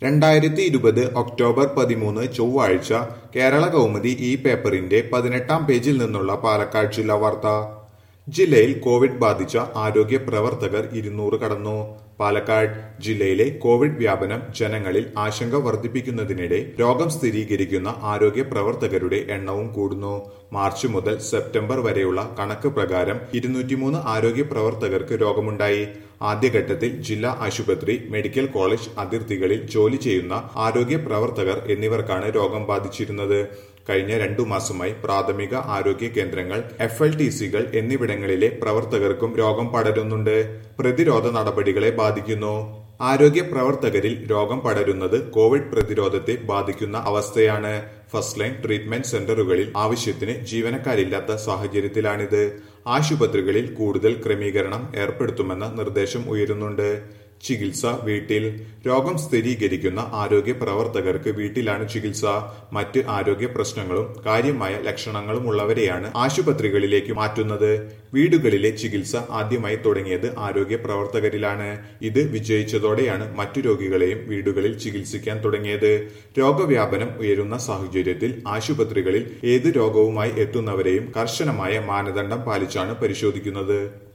രണ്ടായിരത്തി ഇരുപത് ഒക്ടോബർ പതിമൂന്ന് ചൊവ്വാഴ്ച കേരള കൗമുദി ഈ പേപ്പറിന്റെ പതിനെട്ടാം പേജിൽ നിന്നുള്ള പാലക്കാട് ജില്ലാ വാർത്ത ജില്ലയിൽ കോവിഡ് ബാധിച്ച ആരോഗ്യ പ്രവർത്തകർ ഇരുന്നൂറ് കടന്നു പാലക്കാട് ജില്ലയിലെ കോവിഡ് വ്യാപനം ജനങ്ങളിൽ ആശങ്ക വർദ്ധിപ്പിക്കുന്നതിനിടെ രോഗം സ്ഥിരീകരിക്കുന്ന ആരോഗ്യ പ്രവർത്തകരുടെ എണ്ണവും കൂടുന്നു മാർച്ച് മുതൽ സെപ്റ്റംബർ വരെയുള്ള കണക്ക് പ്രകാരം ഇരുന്നൂറ്റിമൂന്ന് ആരോഗ്യ പ്രവർത്തകർക്ക് രോഗമുണ്ടായി ആദ്യഘട്ടത്തിൽ ജില്ലാ ആശുപത്രി മെഡിക്കൽ കോളേജ് അതിർത്തികളിൽ ജോലി ചെയ്യുന്ന ആരോഗ്യ പ്രവർത്തകർ എന്നിവർക്കാണ് രോഗം ബാധിച്ചിരുന്നത് കഴിഞ്ഞ രണ്ടു മാസമായി പ്രാഥമിക ആരോഗ്യ കേന്ദ്രങ്ങൾ എഫ് എൽ ടി സികൾ എന്നിവിടങ്ങളിലെ പ്രവർത്തകർക്കും രോഗം പടരുന്നുണ്ട് പ്രതിരോധ നടപടികളെ ബാധിക്കുന്നു ആരോഗ്യ പ്രവർത്തകരിൽ രോഗം പടരുന്നത് കോവിഡ് പ്രതിരോധത്തെ ബാധിക്കുന്ന അവസ്ഥയാണ് ഫസ്റ്റ് ലൈൻ ട്രീറ്റ്മെന്റ് സെന്ററുകളിൽ ആവശ്യത്തിന് ജീവനക്കാരില്ലാത്ത സാഹചര്യത്തിലാണിത് ആശുപത്രികളിൽ കൂടുതൽ ക്രമീകരണം ഏർപ്പെടുത്തുമെന്ന നിർദ്ദേശം ഉയരുന്നുണ്ട് ചികിത്സ വീട്ടിൽ രോഗം സ്ഥിരീകരിക്കുന്ന ആരോഗ്യ പ്രവർത്തകർക്ക് വീട്ടിലാണ് ചികിത്സ മറ്റ് ആരോഗ്യ പ്രശ്നങ്ങളും കാര്യമായ ലക്ഷണങ്ങളും ഉള്ളവരെയാണ് ആശുപത്രികളിലേക്ക് മാറ്റുന്നത് വീടുകളിലെ ചികിത്സ ആദ്യമായി തുടങ്ങിയത് ആരോഗ്യ പ്രവർത്തകരിലാണ് ഇത് വിജയിച്ചതോടെയാണ് മറ്റു രോഗികളെയും വീടുകളിൽ ചികിത്സിക്കാൻ തുടങ്ങിയത് രോഗവ്യാപനം ഉയരുന്ന സാഹചര്യത്തിൽ ആശുപത്രികളിൽ ഏത് രോഗവുമായി എത്തുന്നവരെയും കർശനമായ മാനദണ്ഡം പാലിച്ചാണ് പരിശോധിക്കുന്നത്